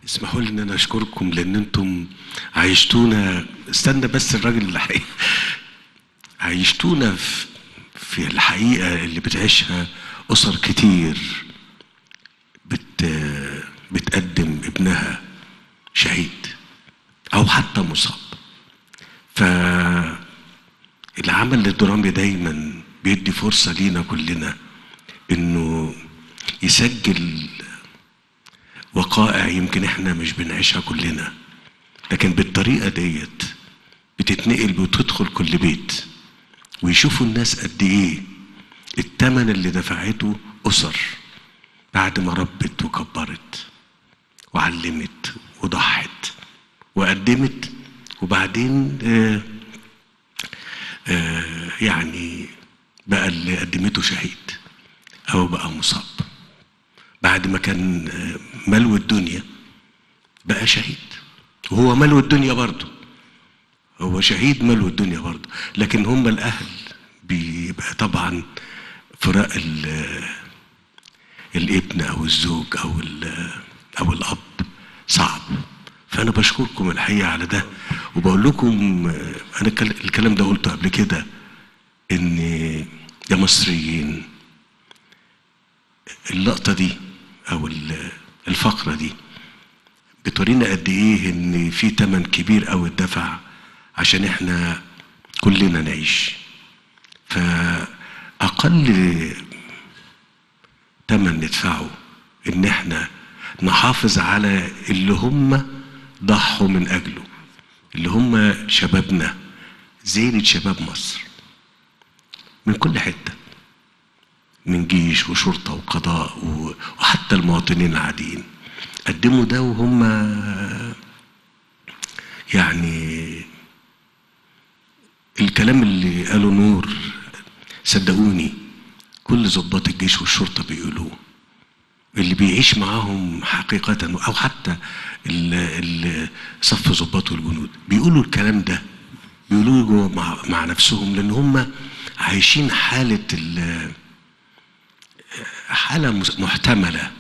اسمحوا لي ان انا اشكركم لان انتم عيشتونا استنى بس الراجل اللي حقيقة. عيشتونا في في الحقيقه اللي بتعيشها اسر كتير بت بتقدم ابنها شهيد او حتى مصاب فالعمل الدرامي دايما بيدي فرصه لينا كلنا انه يسجل وقائع يمكن احنا مش بنعيشها كلنا لكن بالطريقه ديت بتتنقل وتدخل كل بيت ويشوفوا الناس قد ايه الثمن اللي دفعته اسر بعد ما ربت وكبرت وعلمت وضحت وقدمت وبعدين آه آه يعني بقى اللي قدمته شهيد او بقى مصاب بعد ما كان آه ملو الدنيا بقى شهيد وهو ملو الدنيا برضه هو شهيد ملو الدنيا برضه لكن هم الاهل بيبقى طبعا فراق الابن او الزوج او او الاب صعب فانا بشكركم الحقيقه على ده وبقول لكم انا الكلام ده قلته قبل كده ان يا مصريين اللقطه دي او الفقره دي بتورينا قد ايه ان في تمن كبير قوي اتدفع عشان احنا كلنا نعيش فاقل تمن ندفعه ان احنا نحافظ على اللي هم ضحوا من اجله اللي هم شبابنا زينة شباب مصر من كل حتة من جيش وشرطة وقضاء وحتى المواطنين العاديين قدموا ده وهم يعني الكلام اللي قاله نور صدقوني كل ضباط الجيش والشرطة بيقولوه اللي بيعيش معاهم حقيقة أو حتى صف ضباط والجنود بيقولوا الكلام ده بيقولوه جوه مع, مع نفسهم لأن هم عايشين حالة حالة محتملة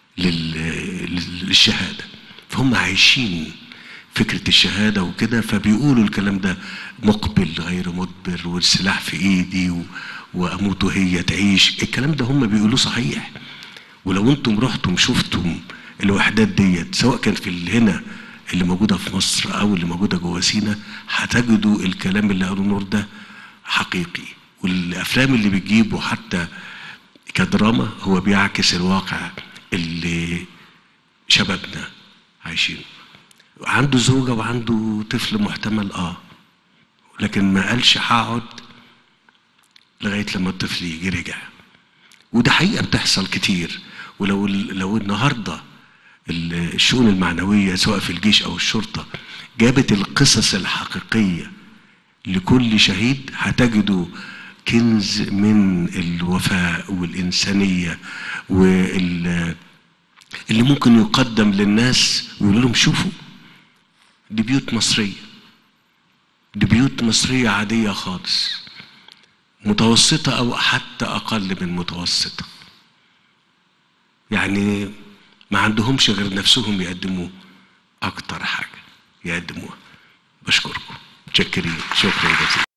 للشهادة فهم عايشين فكرة الشهادة وكده فبيقولوا الكلام ده مقبل غير مدبر والسلاح في ايدي و... واموت وهي تعيش الكلام ده هم بيقولوه صحيح ولو انتم رحتم شفتم الوحدات ديت سواء كان في هنا اللي موجودة في مصر او اللي موجودة جوه سينا هتجدوا الكلام اللي قاله نور ده حقيقي والافلام اللي بتجيبه حتى كدراما هو بيعكس الواقع اللي شبابنا عايشينه عنده زوجة وعنده طفل محتمل اه لكن ما قالش هقعد لغاية لما الطفل يجي رجع وده حقيقة بتحصل كتير ولو لو النهارده الشؤون المعنوية سواء في الجيش أو الشرطة جابت القصص الحقيقية لكل شهيد هتجدوا كنز من الوفاء والإنسانية وال اللي ممكن يقدم للناس ويقولوا لهم شوفوا دي بيوت مصرية دي بيوت مصرية عادية خالص متوسطة أو حتى أقل من متوسطة يعني ما عندهمش غير نفسهم يقدموا أكتر حاجة يقدموها بشكركم متشكرين شكرا جزيلا